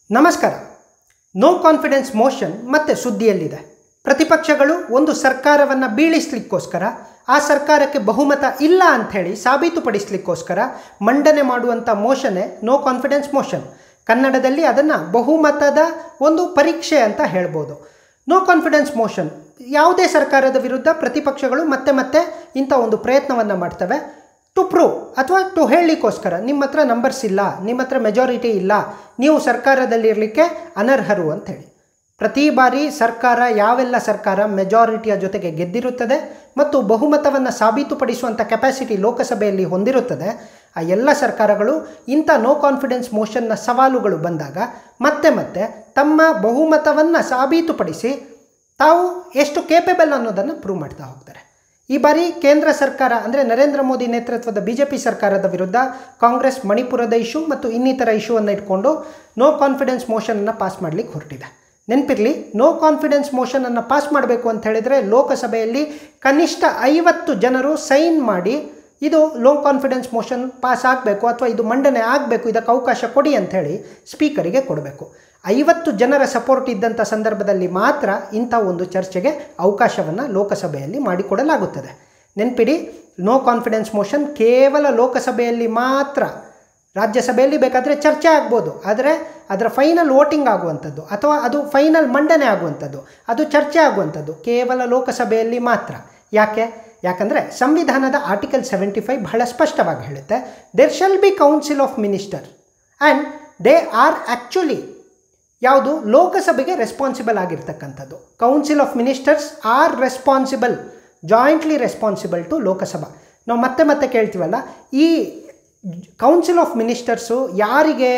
ನಮಸ್ಕಾರ no confidence motion ಮತ್ತೆ ಸುದ್ದಿಯಲ್ಲಿದೆ ಪ್ರತಿಪಕ್ಷಗಳು ಒಂದು ಸರ್ಕಾರವನ್ನು ಬೀಳಿಸ್ಲಿಕ್ಕೋಸ್ಕರ ಆ ಸರ್ಕಾರಕ್ಕೆ ಬಹುಮತ ಇಲ್ಲ ಅಂಥೇಳಿ ಸಾಬೀತುಪಡಿಸಲಿಕ್ಕೋಸ್ಕರ ಮಂಡನೆ ಮಾಡುವಂಥ ಮೋಷನ್ನೇ ನೋ ಕಾನ್ಫಿಡೆನ್ಸ್ ಮೋಷನ್ ಕನ್ನಡದಲ್ಲಿ ಅದನ್ನು ಬಹುಮತದ ಒಂದು ಪರೀಕ್ಷೆ ಅಂತ ಹೇಳ್ಬೋದು ನೋ ಕಾನ್ಫಿಡೆನ್ಸ್ ಮೋಷನ್ ಯಾವುದೇ ಸರ್ಕಾರದ ವಿರುದ್ಧ ಪ್ರತಿಪಕ್ಷಗಳು ಮತ್ತೆ ಮತ್ತೆ ಇಂಥ ಒಂದು ಪ್ರಯತ್ನವನ್ನು ಮಾಡ್ತವೆ ಟು ಪ್ರೂವ್ ಅಥವಾ ಟು ಹೇಳಲಿಕ್ಕೋಸ್ಕರ ನಿಮ್ಮ ಹತ್ರ ನಂಬರ್ಸ್ ಇಲ್ಲ ನಿಮ್ಮ ಹತ್ರ ಮೆಜಾರಿಟಿ ಇಲ್ಲ ನೀವು ಸರ್ಕಾರದಲ್ಲಿರಲಿಕ್ಕೆ ಅನರ್ಹರು ಅಂಥೇಳಿ ಪ್ರತಿ ಬಾರಿ ಸರ್ಕಾರ ಯಾವೆಲ್ಲ ಸರ್ಕಾರ ಮೆಜಾರಿಟಿಯ ಜೊತೆಗೆ ಗೆದ್ದಿರುತ್ತದೆ ಮತ್ತು ಬಹುಮತವನ್ನು ಸಾಬೀತುಪಡಿಸುವಂಥ ಕೆಪಾಸಿಟಿ ಲೋಕಸಭೆಯಲ್ಲಿ ಹೊಂದಿರುತ್ತದೆ ಆ ಎಲ್ಲ ಸರ್ಕಾರಗಳು ಇಂಥ ನೋ ಕಾನ್ಫಿಡೆನ್ಸ್ ಮೋಷನ್ನ ಸವಾಲುಗಳು ಬಂದಾಗ ಮತ್ತೆ ಮತ್ತೆ ತಮ್ಮ ಬಹುಮತವನ್ನು ಸಾಬೀತುಪಡಿಸಿ ತಾವು ಎಷ್ಟು ಕೇಪೇಬಲ್ ಅನ್ನೋದನ್ನು ಪ್ರೂವ್ ಮಾಡ್ತಾ ಹೋಗ್ತಾರೆ ಈ ಬಾರಿ ಕೇಂದ್ರ ಸರ್ಕಾರ ಅಂದರೆ ನರೇಂದ್ರ ಮೋದಿ ನೇತೃತ್ವದ ಬಿ ಜೆ ಪಿ ಸರ್ಕಾರದ ವಿರುದ್ಧ ಕಾಂಗ್ರೆಸ್ ಮಣಿಪುರದ ಇಶ್ಯೂ ಮತ್ತು ಇನ್ನಿತರ ಇಶ್ಯೂವನ್ನು ಇಟ್ಕೊಂಡು ನೋ ಕಾನ್ಫಿಡೆನ್ಸ್ ಮೋಷನನ್ನು ಪಾಸ್ ಮಾಡಲಿಕ್ಕೆ ಹೊರಟಿದೆ ನೆನಪಿರಲಿ ನೋ ಕಾನ್ಫಿಡೆನ್ಸ್ ಮೋಷನನ್ನು ಪಾಸ್ ಮಾಡಬೇಕು ಅಂತ ಹೇಳಿದರೆ ಲೋಕಸಭೆಯಲ್ಲಿ ಕನಿಷ್ಠ ಐವತ್ತು ಜನರು ಸೈನ್ ಮಾಡಿ ಇದು ಲೋ ಕಾನ್ಫಿಡೆನ್ಸ್ ಮೋಷನ್ ಪಾಸ್ ಆಗಬೇಕು ಅಥವಾ ಇದು ಮಂಡನೆ ಆಗಬೇಕು ಇದಕ್ಕೆ ಅವಕಾಶ ಕೊಡಿ ಅಂಥೇಳಿ ಸ್ಪೀಕರಿಗೆ ಕೊಡಬೇಕು ಐವತ್ತು ಜನರ ಸಪೋರ್ಟ್ ಇದ್ದಂಥ ಸಂದರ್ಭದಲ್ಲಿ ಮಾತ್ರ ಇಂಥ ಒಂದು ಚರ್ಚೆಗೆ ಅವಕಾಶವನ್ನು ಲೋಕಸಭೆಯಲ್ಲಿ ಮಾಡಿಕೊಡಲಾಗುತ್ತದೆ ನೆನಪಿಡಿ ನೋ ಕಾನ್ಫಿಡೆನ್ಸ್ ಮೋಷನ್ ಕೇವಲ ಲೋಕಸಭೆಯಲ್ಲಿ ಮಾತ್ರ ರಾಜ್ಯಸಭೆಯಲ್ಲಿ ಬೇಕಾದರೆ ಚರ್ಚೆ ಆಗ್ಬೋದು ಆದರೆ ಅದರ ಫೈನಲ್ ವೋಟಿಂಗ್ ಆಗುವಂಥದ್ದು ಅಥವಾ ಅದು ಫೈನಲ್ ಮಂಡನೆ ಆಗುವಂಥದ್ದು ಅದು ಚರ್ಚೆ ಆಗುವಂಥದ್ದು ಕೇವಲ ಲೋಕಸಭೆಯಲ್ಲಿ ಮಾತ್ರ ಯಾಕೆ ಯಾಕಂದರೆ ಸಂವಿಧಾನದ ಆರ್ಟಿಕಲ್ ಸೆವೆಂಟಿ ಫೈವ್ ಬಹಳ ಸ್ಪಷ್ಟವಾಗಿ ಹೇಳುತ್ತೆ there shall be council of minister and they are actually ಯಾವುದು ಲೋಕಸಭೆಗೆ ರೆಸ್ಪಾನ್ಸಿಬಲ್ ಆಗಿರ್ತಕ್ಕಂಥದ್ದು council of ministers are responsible jointly responsible to Lok Sabha ನಾವು ಮತ್ತೆ ಮತ್ತೆ ಕೇಳ್ತೀವಲ್ಲ ಈ ಕೌನ್ಸಿಲ್ ಆಫ್ ಮಿನಿಸ್ಟರ್ಸು ಯಾರಿಗೆ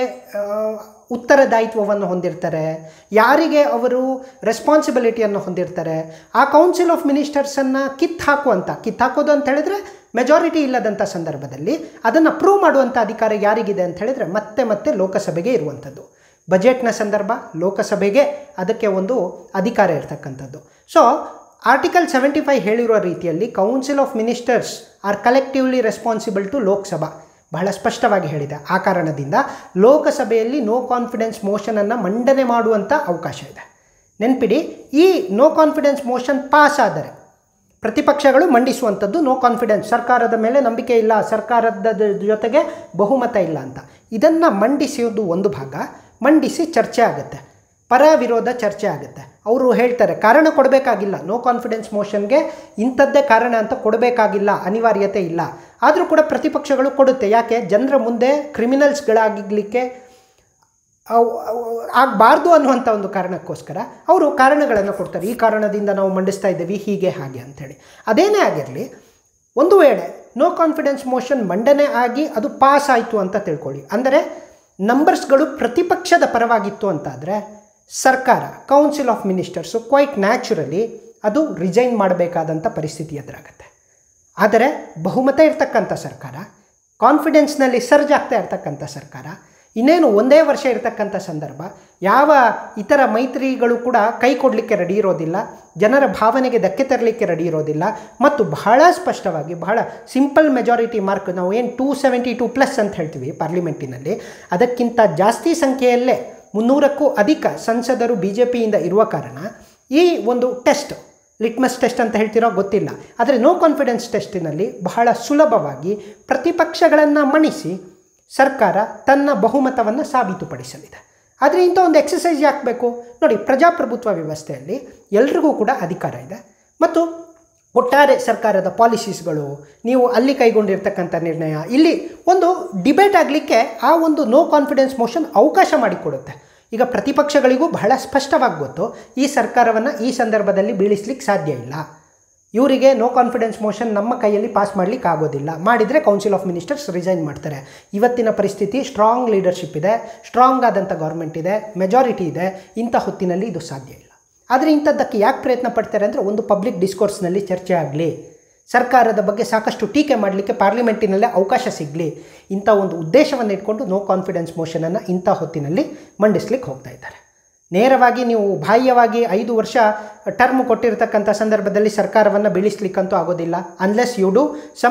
ಉತ್ತರದಾಯಿತ್ವವನ್ನು ಹೊಂದಿರ್ತಾರೆ ಯಾರಿಗೆ ಅವರು ರೆಸ್ಪಾನ್ಸಿಬಿಲಿಟಿಯನ್ನು ಹೊಂದಿರ್ತಾರೆ ಆ ಕೌನ್ಸಿಲ್ ಆಫ್ ಮಿನಿಸ್ಟರ್ಸನ್ನು ಕಿತ್ತು ಹಾಕುವಂಥ ಕಿತ್ತು ಹಾಕೋದು ಅಂತ ಹೇಳಿದ್ರೆ ಮೆಜಾರಿಟಿ ಇಲ್ಲದಂಥ ಸಂದರ್ಭದಲ್ಲಿ ಅದನ್ನು ಪ್ರೂವ್ ಮಾಡುವಂಥ ಅಧಿಕಾರ ಯಾರಿಗಿದೆ ಅಂತ ಹೇಳಿದರೆ ಮತ್ತೆ ಮತ್ತೆ ಲೋಕಸಭೆಗೆ ಇರುವಂಥದ್ದು ಬಜೆಟ್ನ ಸಂದರ್ಭ ಲೋಕಸಭೆಗೆ ಅದಕ್ಕೆ ಒಂದು ಅಧಿಕಾರ ಇರತಕ್ಕಂಥದ್ದು ಸೊ ಆರ್ಟಿಕಲ್ ಸೆವೆಂಟಿ ಫೈವ್ ಹೇಳಿರುವ ರೀತಿಯಲ್ಲಿ council of ministers are collectively responsible to Lok Sabha ಬಹಳ ಸ್ಪಷ್ಟವಾಗಿ ಹೇಳಿದೆ ಆ ಕಾರಣದಿಂದ ಲೋಕಸಭೆಯಲ್ಲಿ ನೋ ಕಾನ್ಫಿಡೆನ್ಸ್ ಮೋಷನನ್ನು ಮಂಡನೆ ಮಾಡುವಂಥ ಅವಕಾಶ ಇದೆ ನೆನಪಿಡಿ ಈ ನೋ ಕಾನ್ಫಿಡೆನ್ಸ್ ಮೋಷನ್ ಪಾಸ್ ಆದರೆ ಪ್ರತಿಪಕ್ಷಗಳು ಮಂಡಿಸುವಂಥದ್ದು ನೋ ಕಾನ್ಫಿಡೆನ್ಸ್ ಸರ್ಕಾರದ ಮೇಲೆ ನಂಬಿಕೆ ಇಲ್ಲ ಸರ್ಕಾರದ ಜೊತೆಗೆ ಬಹುಮತ ಇಲ್ಲ ಅಂತ ಇದನ್ನು ಮಂಡಿಸೋದು ಒಂದು ಭಾಗ ಮಂಡಿಸಿ ಚರ್ಚೆ ಆಗುತ್ತೆ ಪರ ವಿರೋಧ ಚರ್ಚೆ ಆಗುತ್ತೆ ಅವರು ಹೇಳ್ತಾರೆ ಕಾರಣ ಕೊಡಬೇಕಾಗಿಲ್ಲ ನೋ ಕಾನ್ಫಿಡೆನ್ಸ್ ಮೋಷನ್ಗೆ ಇಂಥದ್ದೇ ಕಾರಣ ಅಂತ ಕೊಡಬೇಕಾಗಿಲ್ಲ ಅನಿವಾರ್ಯತೆ ಇಲ್ಲ ಆದರೂ ಕೂಡ ಪ್ರತಿಪಕ್ಷಗಳು ಕೊಡುತ್ತೆ ಯಾಕೆ ಜನರ ಮುಂದೆ ಕ್ರಿಮಿನಲ್ಸ್ಗಳಾಗಲಿಕ್ಕೆ ಆಗಬಾರ್ದು ಅನ್ನುವಂಥ ಒಂದು ಕಾರಣಕ್ಕೋಸ್ಕರ ಅವರು ಕಾರಣಗಳನ್ನು ಕೊಡ್ತಾರೆ ಈ ಕಾರಣದಿಂದ ನಾವು ಮಂಡಿಸ್ತಾ ಇದ್ದೀವಿ ಹೀಗೆ ಹಾಗೆ ಅಂಥೇಳಿ ಅದೇನೇ ಆಗಿರಲಿ ಒಂದು ವೇಳೆ ನೋ ಕಾನ್ಫಿಡೆನ್ಸ್ ಮೋಷನ್ ಮಂಡನೆ ಆಗಿ ಅದು ಪಾಸ್ ಆಯಿತು ಅಂತ ತಿಳ್ಕೊಳ್ಳಿ ಅಂದರೆ ನಂಬರ್ಸ್ಗಳು ಪ್ರತಿಪಕ್ಷದ ಪರವಾಗಿತ್ತು ಅಂತಾದರೆ ಸರ್ಕಾರ council of ministers quite naturally ಅದು ರಿಸೈನ್ ಮಾಡಬೇಕಾದಂಥ ಪರಿಸ್ಥಿತಿ ಎದುರಾಗುತ್ತೆ ಆದರೆ ಬಹುಮತ ಇರ್ತಕ್ಕಂಥ ಸರ್ಕಾರ ಕಾನ್ಫಿಡೆನ್ಸ್ನಲ್ಲಿ ಸರ್ಜ್ ಆಗ್ತಾ ಇರ್ತಕ್ಕಂಥ ಸರ್ಕಾರ ಇನ್ನೇನು ಒಂದೇ ವರ್ಷ ಇರತಕ್ಕಂಥ ಸಂದರ್ಭ ಯಾವ ಇತರ ಮೈತ್ರಿಗಳು ಕೂಡ ಕೈ ಕೊಡಲಿಕ್ಕೆ ರೆಡಿ ಇರೋದಿಲ್ಲ ಜನರ ಭಾವನೆಗೆ ಧಕ್ಕೆ ತರಲಿಕ್ಕೆ ರೆಡಿ ಇರೋದಿಲ್ಲ ಮತ್ತು ಬಹಳ ಸ್ಪಷ್ಟವಾಗಿ ಬಹಳ ಸಿಂಪಲ್ ಮೆಜಾರಿಟಿ ಮಾರ್ಕ್ ನಾವು ಏನು ಟೂ ಸೆವೆಂಟಿ ಟೂ ಪ್ಲಸ್ ಅಂತ ಹೇಳ್ತೀವಿ ಪಾರ್ಲಿಮೆಂಟಿನಲ್ಲಿ ಅದಕ್ಕಿಂತ ಜಾಸ್ತಿ ಸಂಖ್ಯೆಯಲ್ಲೇ ಮುನ್ನೂರಕ್ಕೂ ಅಧಿಕ ಸಂಸದರು ಬಿ ಜೆ ಪಿಯಿಂದ ಇರುವ ಕಾರಣ ಈ ಒಂದು ಟೆಸ್ಟ್ ಲಿಟ್ಮಸ್ ಟೆಸ್ಟ್ ಅಂತ ಹೇಳ್ತಿರೋ ಗೊತ್ತಿಲ್ಲ ಆದರೆ ನೋ ಕಾನ್ಫಿಡೆನ್ಸ್ ಟೆಸ್ಟಿನಲ್ಲಿ ಬಹಳ ಸುಲಭವಾಗಿ ಪ್ರತಿಪಕ್ಷಗಳನ್ನು ಮಣಿಸಿ ಸರ್ಕಾರ ತನ್ನ ಬಹುಮತವನ್ನು ಸಾಬೀತುಪಡಿಸಲಿದೆ ಆದರೆ ಇಂಥ ಒಂದು ಎಕ್ಸಸೈಸ್ ಯಾಕೆ ಬೇಕು ನೋಡಿ ಪ್ರಜಾಪ್ರಭುತ್ವ ವ್ಯವಸ್ಥೆಯಲ್ಲಿ ಎಲ್ರಿಗೂ ಕೂಡ ಅಧಿಕಾರ ಇದೆ ಮತ್ತು ಒಟ್ಟಾರೆ ಸರ್ಕಾರದ ಪಾಲಿಸೀಸ್ಗಳು ನೀವು ಅಲ್ಲಿ ಕೈಗೊಂಡಿರ್ತಕ್ಕಂಥ ನಿರ್ಣಯ ಇಲ್ಲಿ ಒಂದು ಡಿಬೇಟ್ ಆಗಲಿಕ್ಕೆ ಆ ಒಂದು ನೋ ಕಾನ್ಫಿಡೆನ್ಸ್ ಮೋಷನ್ ಅವಕಾಶ ಮಾಡಿಕೊಡುತ್ತೆ ಈಗ ಪ್ರತಿಪಕ್ಷಗಳಿಗೂ ಬಹಳ ಸ್ಪಷ್ಟವಾಗಿ ಗೊತ್ತು ಈ ಸರ್ಕಾರವನ್ನು ಈ ಸಂದರ್ಭದಲ್ಲಿ ಬೀಳಿಸ್ಲಿಕ್ಕೆ ಸಾಧ್ಯ ಇಲ್ಲ ಇವರಿಗೆ ನೋ ಕಾನ್ಫಿಡೆನ್ಸ್ ಮೋಷನ್ ನಮ್ಮ ಕೈಯಲ್ಲಿ ಪಾಸ್ ಮಾಡಲಿಕ್ಕೆ ಆಗೋದಿಲ್ಲ ಮಾಡಿದರೆ ಕೌನ್ಸಿಲ್ ಆಫ್ ಮಿನಿಸ್ಟರ್ಸ್ ರಿಸೈನ್ ಮಾಡ್ತಾರೆ ಇವತ್ತಿನ ಪರಿಸ್ಥಿತಿ ಸ್ಟ್ರಾಂಗ್ ಲೀಡರ್ಶಿಪ್ ಇದೆ ಸ್ಟ್ರಾಂಗ್ ಆದಂಥ ಗೌರ್ಮೆಂಟ್ ಇದೆ ಮೆಜಾರಿಟಿ ಇದೆ ಇಂಥ ಹೊತ್ತಿನಲ್ಲಿ ಇದು ಸಾಧ್ಯ ಇಲ್ಲ ಆದರೆ ಇಂಥದ್ದಕ್ಕೆ ಯಾಕೆ ಪ್ರಯತ್ನ ಪಡ್ತಾರೆ ಅಂದರೆ ಒಂದು ಪಬ್ಲಿಕ್ ಡಿಸ್ಕೋರ್ಸ್ನಲ್ಲಿ ಚರ್ಚೆ ಆಗಲಿ ಸರ್ಕಾರದ ಬಗ್ಗೆ ಸಾಕಷ್ಟು ಟೀಕೆ ಮಾಡಲಿಕ್ಕೆ ಪಾರ್ಲಿಮೆಂಟಿನಲ್ಲೇ ಅವಕಾಶ ಸಿಗಲಿ ಇಂಥ ಒಂದು ಉದ್ದೇಶವನ್ನು ಇಟ್ಕೊಂಡು ನೋ ಕಾನ್ಫಿಡೆನ್ಸ್ ಮೋಷನನ್ನು ಇಂಥ ಹೊತ್ತಿನಲ್ಲಿ ಮಂಡಿಸ್ಲಿಕ್ಕೆ ಹೋಗ್ತಾ ಇದ್ದಾರೆ ನೇರವಾಗಿ ನೀವು ಬಾಹ್ಯವಾಗಿ ಐದು ವರ್ಷ ಟರ್ಮ್ ಕೊಟ್ಟಿರ್ತಕ್ಕಂಥ ಸಂದರ್ಭದಲ್ಲಿ ಸರ್ಕಾರವನ್ನು ಬೀಳಿಸ್ಲಿಕ್ಕಂತೂ ಆಗೋದಿಲ್ಲ ಅನ್ಲೆಸ್ ಯು ಡು ಸಮ್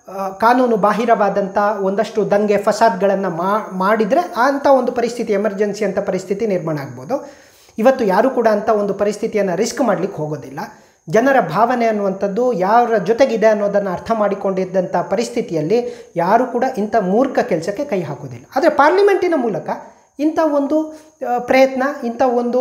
ಆ, ಕಾನೂನು ಬಾಹಿರವಾದಂಥ ಒಂದಷ್ಟು ದಂಗೆ ಫಸಾದ್ಗಳನ್ನು ಮಾ ಮಾಡಿದರೆ ಅಂಥ ಒಂದು ಪರಿಸ್ಥಿತಿ ಎಮರ್ಜೆನ್ಸಿ ಅಂತ ಪರಿಸ್ಥಿತಿ ನಿರ್ಮಾಣ ಆಗ್ಬೋದು ಇವತ್ತು ಯಾರೂ ಕೂಡ ಅಂಥ ಒಂದು ಪರಿಸ್ಥಿತಿಯನ್ನು ರಿಸ್ಕ್ ಮಾಡಲಿಕ್ಕೆ ಹೋಗೋದಿಲ್ಲ ಜನರ ಭಾವನೆ ಅನ್ನುವಂಥದ್ದು ಯಾರ ಜೊತೆಗಿದೆ ಅನ್ನೋದನ್ನು ಅರ್ಥ ಮಾಡಿಕೊಂಡಿದ್ದಂಥ ಪರಿಸ್ಥಿತಿಯಲ್ಲಿ ಯಾರೂ ಕೂಡ ಇಂಥ ಮೂರ್ಖ ಕೆಲಸಕ್ಕೆ ಕೈ ಹಾಕೋದಿಲ್ಲ ಆದರೆ ಪಾರ್ಲಿಮೆಂಟಿನ ಮೂಲಕ ಇಂಥ ಒಂದು ಆ, ಪ್ರಯತ್ನ ಇಂಥ ಒಂದು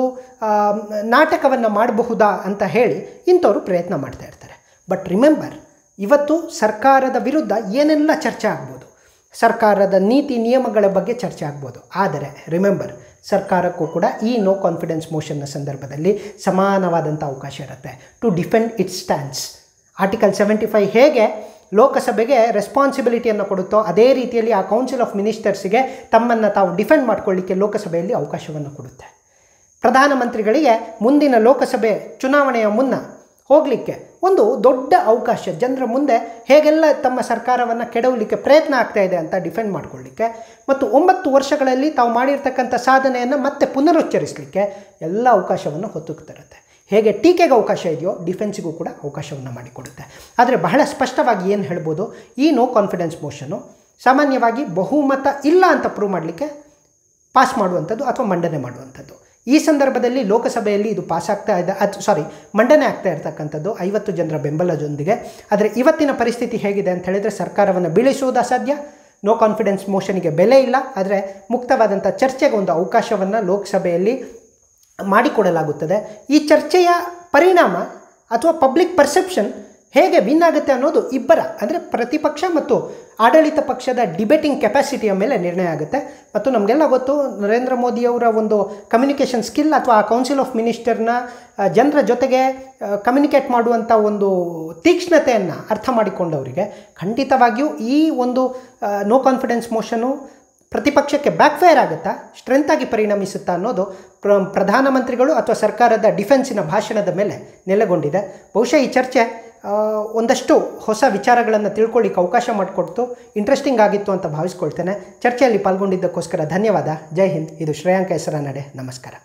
ನಾಟಕವನ್ನು ಮಾಡಬಹುದಾ ಅಂತ ಹೇಳಿ ಇಂಥವರು ಪ್ರಯತ್ನ ಮಾಡ್ತಾ ಇರ್ತಾರೆ ಬಟ್ ರಿಮೆಂಬರ್ ಇವತ್ತು ಸರ್ಕಾರದ ವಿರುದ್ಧ ಏನೆಲ್ಲ ಚರ್ಚೆ ಆಗ್ಬೋದು ಸರ್ಕಾರದ ನೀತಿ ನಿಯಮಗಳ ಬಗ್ಗೆ ಚರ್ಚೆ ಆಗ್ಬೋದು ಆದರೆ ರಿಮೆಂಬರ್ ಸರ್ಕಾರಕ್ಕೂ ಕೂಡ ಈ ನೋ ಕಾನ್ಫಿಡೆನ್ಸ್ ಮೋಷನ್ನ ಸಂದರ್ಭದಲ್ಲಿ ಸಮಾನವಾದಂಥ ಅವಕಾಶ ಇರುತ್ತೆ to defend its stance article seventy five ಹೇಗೆ ಲೋಕಸಭೆಗೆ ರೆಸ್ಪಾನ್ಸಿಬಿಲಿಟಿಯನ್ನು ಕೊಡುತ್ತೋ ಅದೇ ರೀತಿಯಲ್ಲಿ ಆ ಕೌನ್ಸಿಲ್ ಆಫ್ ಮಿನಿಸ್ಟರ್ಸಿಗೆ ತಮ್ಮನ್ನು ತಾವು ಡಿಫೆಂಡ್ ಮಾಡ್ಕೊಳ್ಳಿಕ್ಕೆ ಲೋಕಸಭೆಯಲ್ಲಿ ಅವಕಾಶವನ್ನು ಕೊಡುತ್ತೆ ಪ್ರಧಾನಮಂತ್ರಿಗಳಿಗೆ ಮುಂದಿನ ಲೋಕಸಭೆ ಚುನಾವಣೆಯ ಮುನ್ನ ಹೋಗಲಿಕ್ಕೆ ಒಂದು ದೊಡ್ಡ ಅವಕಾಶ ಜನರ ಮುಂದೆ ಹೇಗೆಲ್ಲ ತಮ್ಮ ಸರ್ಕಾರವನ್ನು ಕೆಡವಲಿಕ್ಕೆ ಪ್ರಯತ್ನ ಆಗ್ತಾ ಇದೆ ಅಂತ ಡಿಫೆಂಡ್ ಮಾಡ್ಕೊಳ್ಳಿಕ್ಕೆ ಮತ್ತು ಒಂಬತ್ತು ವರ್ಷಗಳಲ್ಲಿ ತಾವು ಮಾಡಿರ್ತಕ್ಕಂಥ ಸಾಧನೆಯನ್ನು ಮತ್ತೆ ಪುನರುಚ್ಚರಿಸಲಿಕ್ಕೆ ಎಲ್ಲ ಅವಕಾಶವನ್ನು ಹೊತ್ತು ತರುತ್ತೆ ಹೇಗೆ ಟೀಕೆಗೆ ಅವಕಾಶ ಇದೆಯೋ ಡಿಫೆನ್ಸಿಗೂ ಕೂಡ ಅವಕಾಶವನ್ನು ಮಾಡಿಕೊಡುತ್ತೆ ಆದರೆ ಬಹಳ ಸ್ಪಷ್ಟವಾಗಿ ಏನು ಹೇಳ್ಬೋದು ಈ ನೋ ಕಾನ್ಫಿಡೆನ್ಸ್ ಮೋಷನು ಸಾಮಾನ್ಯವಾಗಿ ಬಹುಮತ ಇಲ್ಲ ಅಂತ ಪ್ರೂವ್ ಮಾಡಲಿಕ್ಕೆ ಪಾಸ್ ಮಾಡುವಂಥದ್ದು ಅಥವಾ ಮಂಡನೆ ಮಾಡುವಂಥದ್ದು ಈ ಸಂದರ್ಭದಲ್ಲಿ ಲೋಕಸಭೆಯಲ್ಲಿ ಇದು ಪಾಸ್ ಆಗ್ತಾ ಇದೆ ಅದು ಸಾರಿ ಮಂಡನೆ ಆಗ್ತಾ ಇರತಕ್ಕಂಥದ್ದು ಐವತ್ತು ಜನರ ಬೆಂಬಲದೊಂದಿಗೆ ಆದರೆ ಇವತ್ತಿನ ಪರಿಸ್ಥಿತಿ ಹೇಗಿದೆ ಅಂತ ಹೇಳಿದರೆ ಸರ್ಕಾರವನ್ನು ಬೀಳಿಸುವುದು ಅಸಾಧ್ಯ ನೋ ಕಾನ್ಫಿಡೆನ್ಸ್ ಮೋಷನಿಗೆ ಬೆಲೆ ಇಲ್ಲ ಆದರೆ ಮುಕ್ತವಾದಂಥ ಚರ್ಚೆಗೆ ಒಂದು ಅವಕಾಶವನ್ನು ಲೋಕಸಭೆಯಲ್ಲಿ ಮಾಡಿಕೊಡಲಾಗುತ್ತದೆ ಈ ಚರ್ಚೆಯ ಪರಿಣಾಮ ಅಥವಾ ಪಬ್ಲಿಕ್ ಪರ್ಸೆಪ್ಷನ್ ಹೇಗೆ ವಿನ್ ಆಗುತ್ತೆ ಅನ್ನೋದು ಇಬ್ಬರ ಅಂದರೆ ಪ್ರತಿಪಕ್ಷ ಮತ್ತು ಆಡಳಿತ ಪಕ್ಷದ ಡಿಬೇಟಿಂಗ್ ಕೆಪಾಸಿಟಿಯ ಮೇಲೆ ನಿರ್ಣಯ ಆಗುತ್ತೆ ಮತ್ತು ನಮಗೆಲ್ಲ ಗೊತ್ತು ನರೇಂದ್ರ ಮೋದಿಯವರ ಒಂದು ಕಮ್ಯುನಿಕೇಷನ್ ಸ್ಕಿಲ್ ಅಥವಾ ಆ ಕೌನ್ಸಿಲ್ ಆಫ್ ಮಿನಿಸ್ಟರ್ನ ಜನರ ಜೊತೆಗೆ ಕಮ್ಯುನಿಕೇಟ್ ಮಾಡುವಂಥ ಒಂದು ತೀಕ್ಷ್ಣತೆಯನ್ನು ಅರ್ಥ ಮಾಡಿಕೊಂಡವರಿಗೆ ಖಂಡಿತವಾಗಿಯೂ ಈ ಒಂದು ನೋ ಕಾನ್ಫಿಡೆನ್ಸ್ ಮೋಷನು ಪ್ರತಿಪಕ್ಷಕ್ಕೆ ಬ್ಯಾಕ್ಫೈರ್ ಆಗುತ್ತಾ ಸ್ಟ್ರೆಂತ್ ಆಗಿ ಪರಿಣಮಿಸುತ್ತಾ ಅನ್ನೋದು ಪ್ರ ಪ್ರಧಾನಮಂತ್ರಿಗಳು ಅಥವಾ ಸರ್ಕಾರದ ಡಿಫೆನ್ಸಿನ ಭಾಷಣದ ಮೇಲೆ ನೆಲೆಗೊಂಡಿದೆ ಬಹುಶಃ ಈ ಚರ್ಚೆ ಆ, ಒಂದಷ್ಟು ಹೊಸ ವಿಚಾರಗಳನ್ನು ತಿಳ್ಕೊಳ್ಳಿಕ್ಕೆ ಅವಕಾಶ ಮಾಡಿಕೊಡ್ತು ಇಂಟ್ರೆಸ್ಟಿಂಗ್ ಆಗಿತ್ತು ಅಂತ ಭಾವಿಸ್ಕೊಳ್ತೇನೆ ಚರ್ಚೆಯಲ್ಲಿ ಪಾಲ್ಗೊಂಡಿದ್ದಕ್ಕೋಸ್ಕರ ಧನ್ಯವಾದ ಜೈ ಹಿಂದ್ ಇದು ಶ್ರೇಯಾಂಕ ಹೆಸರ ನಡೆ ನಮಸ್ಕಾರ